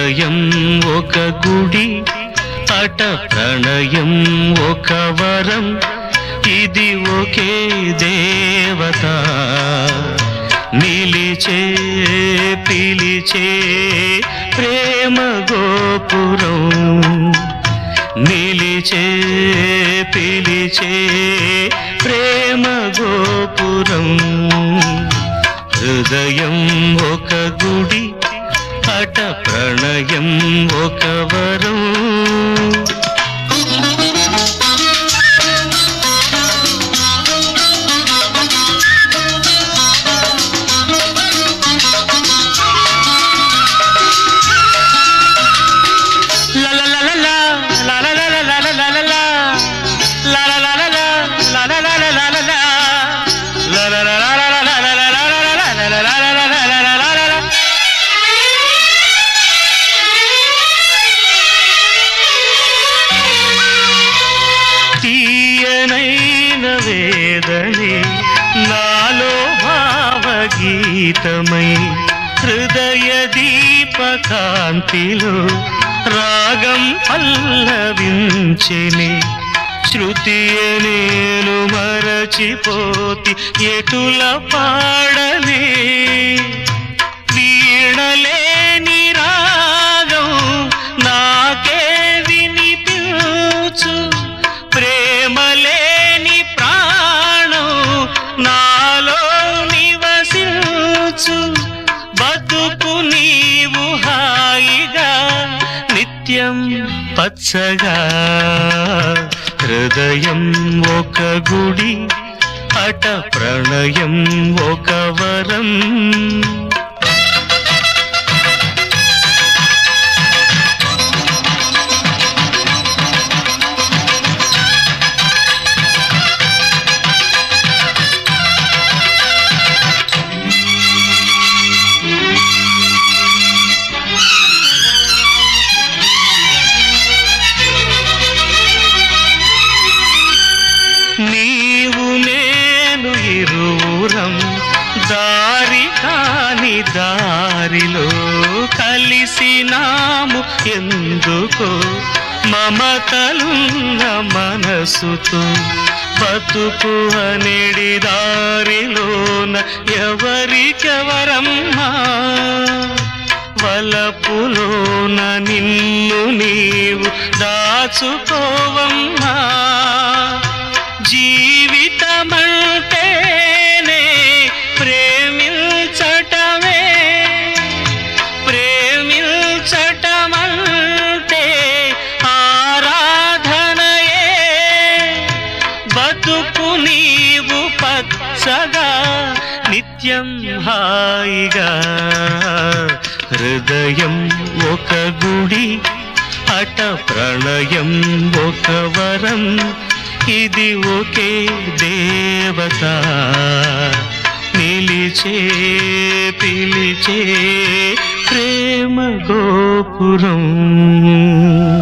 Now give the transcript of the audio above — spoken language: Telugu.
హృదయం ఒక గుడి అట ప్రణయం ఒక వరం ఇది ఒకే దేవత నిలిచే పిలిచే ప్రేమ గోపురం నిలిచే పిలిచే ప్రేమ గోపురం హృదయం ఒక గుడి అట ప్రణయం ఒక వరం La la la la la la la la la la la la la la La la la la la la la la la la la la La la la la la la la la la la la la la la la la la la la la తీయనైన వేదనే నాలో భావగీతమై హృదయ దీపకాంతిలో రాగం పల్లవించెని శృతియ నేను మరచిపోతి ఎటుల పాడనే వీణలేని రాగం నాకే వినిపించు ప్రేమలేని ప్రాణం నాలో నివసించు బతుకు నీవు హాయిగా నిత్యం పచ్చగా హృదయం ఒక గుడి అట ప్రణయం ఒక వరం నీవు నేను ఇరువురం దారి కాని దారిలో కలిసినాము ఎందుకో మమతలున్న మనసుతో బతుకు అనేడి దారిలోన ఎవరికెవరమ్మా వలపులోన నిన్ను నీవు దాచుకోవమ్మా జీవితమంటేనే ప్రేమించటమే ప్రేమించటమంటే ఆరాధనయే బతుకు నీవు పచ్చగా నిత్యం హాయిగా హృదయం ఒక గుడి అట ప్రణయం ఒక వరం ఇది ఒకే దేవత నిలిచే పిలిచే ప్రేమ గోపురం